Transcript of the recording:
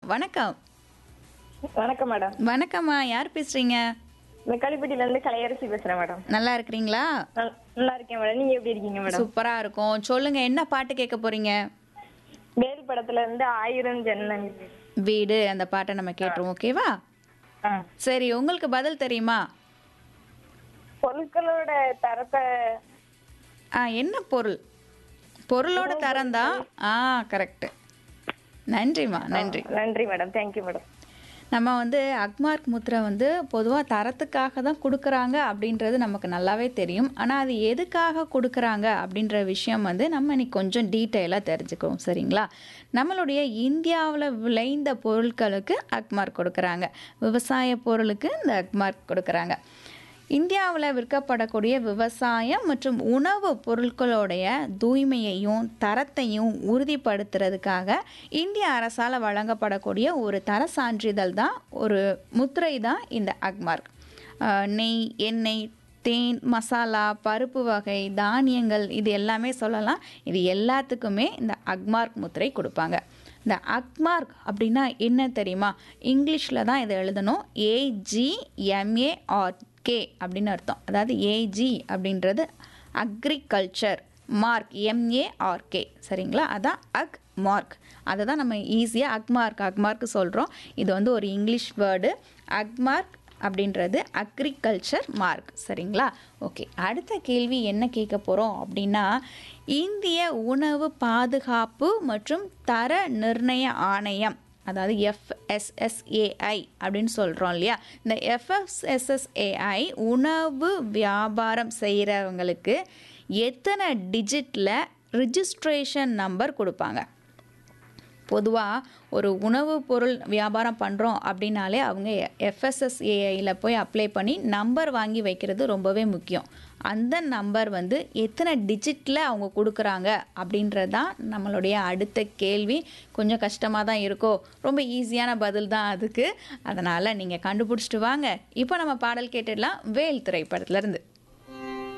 வணக்கம் வணக்கம் மேடம் வணக்கம்மா யார் பேசுறீங்க மெக்காலிப்பட்டில இருந்து கலையரசி பேசுறேன் மேடம் நல்லா இருக்கிறீங்களா நல்- நல்லா இருக்கேன் மேடம் நீங்க எப்படி இருக்கீங்க மேடம் சூப்பரா இருக்கும் சொல்லுங்க என்ன பாட்டு கேட்க போறீங்க வேல் படத்துல இருந்து ஆயிரம் ஜன்னல் வீடு அந்த பாட்டை நம்ம கேட்டுருவோம் ஓகேவா ஆ. சரி உங்களுக்கு பதில் தெரியுமா பொருட்களோட தரத்தை ஆ என்ன பொருள் பொருளோட தரம் தான் ஆ கரெக்ட் நன்றிம்மா நன்றி நன்றி மேடம் தேங்க்யூ மேடம் நம்ம வந்து அக்மார்க் முத்திரை வந்து பொதுவாக தரத்துக்காக தான் கொடுக்குறாங்க அப்படின்றது நமக்கு நல்லாவே தெரியும் ஆனால் அது எதுக்காக கொடுக்குறாங்க அப்படின்ற விஷயம் வந்து நம்ம இன்னைக்கு கொஞ்சம் டீட்டெயிலாக தெரிஞ்சுக்குவோம் சரிங்களா நம்மளுடைய இந்தியாவில் விளைந்த பொருட்களுக்கு அக்மார்க் கொடுக்குறாங்க விவசாய பொருளுக்கு இந்த அக்மார்க் கொடுக்குறாங்க இந்தியாவில் விற்கப்படக்கூடிய விவசாயம் மற்றும் உணவு பொருட்களுடைய தூய்மையையும் தரத்தையும் உறுதிப்படுத்துறதுக்காக இந்திய அரசால் வழங்கப்படக்கூடிய ஒரு தர சான்றிதழ் தான் ஒரு முத்திரை தான் இந்த அக்மார்க் ஆஹ் நெய் எண்ணெய் தேன் மசாலா பருப்பு வகை தானியங்கள் இது எல்லாமே சொல்லலாம் இது எல்லாத்துக்குமே இந்த அக்மார்க் முத்திரை கொடுப்பாங்க இந்த அக்மார்க் அப்படின்னா என்ன தெரியுமா இங்கிலீஷில் தான் இதை எழுதணும் ஏஜிஎம்ஏஆர் கே அப்படின்னு அர்த்தம் அதாவது ஏஜி அப்படின்றது அக்ரிகல்ச்சர் மார்க் எம்ஏஆர்கே சரிங்களா அதான் அக் மார்க் அதை தான் நம்ம ஈஸியாக அக்மார்க் அக்மார்க் சொல்கிறோம் இது வந்து ஒரு இங்கிலீஷ் வேர்டு அக்மார்க் அப்படின்றது அக்ரிகல்ச்சர் மார்க் சரிங்களா ஓகே அடுத்த கேள்வி என்ன கேட்க போகிறோம் அப்படின்னா இந்திய உணவு பாதுகாப்பு மற்றும் தர நிர்ணய ஆணையம் அதாவது எஃப்எஸ்எஸ்ஏஐ அப்படின்னு சொல்கிறோம் இல்லையா இந்த எஃப்எஸ்எஸ்எஸ்ஏஐ உணவு வியாபாரம் செய்கிறவங்களுக்கு எத்தனை டிஜிட்டில் ரிஜிஸ்ட்ரேஷன் நம்பர் கொடுப்பாங்க பொதுவாக ஒரு உணவுப் பொருள் வியாபாரம் பண்ணுறோம் அப்படின்னாலே அவங்க எஃப்எஸ்எஸ்ஏஐயில் போய் அப்ளை பண்ணி நம்பர் வாங்கி வைக்கிறது ரொம்பவே முக்கியம் அந்த நம்பர் வந்து எத்தனை டிஜிட்டில் அவங்க கொடுக்குறாங்க அப்படின்றது தான் நம்மளுடைய அடுத்த கேள்வி கொஞ்சம் கஷ்டமாக தான் இருக்கோ ரொம்ப ஈஸியான பதில் தான் அதுக்கு அதனால் நீங்கள் கண்டுபிடிச்சிட்டு வாங்க இப்போ நம்ம பாடல் கேட்டுடலாம் வேல் திரைப்படத்துலேருந்து